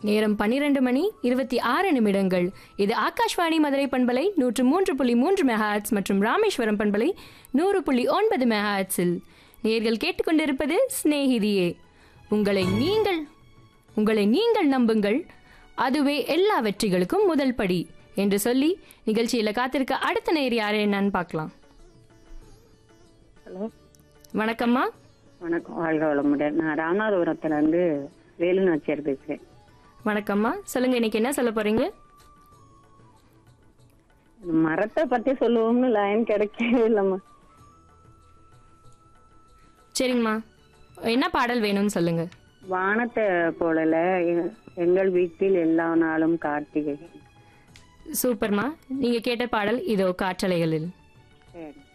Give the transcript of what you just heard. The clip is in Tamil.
நேரம் பன்னிரண்டு மணி இருபத்தி ஆறு நிமிடங்கள் இது ஆகாஷ்வாணி மதுரை பண்பலை நூற்று மூன்று புள்ளி மூன்று மெகாஹட்ஸ் மற்றும் ராமேஸ்வரம் பண்பலை நூறு புள்ளி ஒன்பது மெகாஹட்ஸில் நேர்கள் கேட்டுக்கொண்டிருப்பது சிநேகிதியே உங்களை நீங்கள் உங்களை நீங்கள் நம்புங்கள் அதுவே எல்லா வெற்றிகளுக்கும் முதல் படி என்று சொல்லி நிகழ்ச்சியில் காத்திருக்க அடுத்த நேர் யார் என்னன்னு பார்க்கலாம் ஹலோ வணக்கம்மா வணக்கம் வாழ்க வளமுடன் நான் ராமநாதபுரத்துல இருந்து வேலுநாச்சியார் பேசுறேன் வணக்கம்மா சொல்லுங்க இன்னைக்கு என்ன சொல்ல போறீங்க மரத்தை பத்தி சொல்லுவோம்னு லைன் கிடைக்கவே இல்லம்மா சரிங்கம்மா என்ன பாடல் வேணும்னு சொல்லுங்க வானத்தை போலல எ- எங்கள் வீட்டில் எல்லா நாளும் கார்த்திகை சூப்பர்மா நீங்க கேட்ட பாடல் இதோ காற்றலைகளில் சரி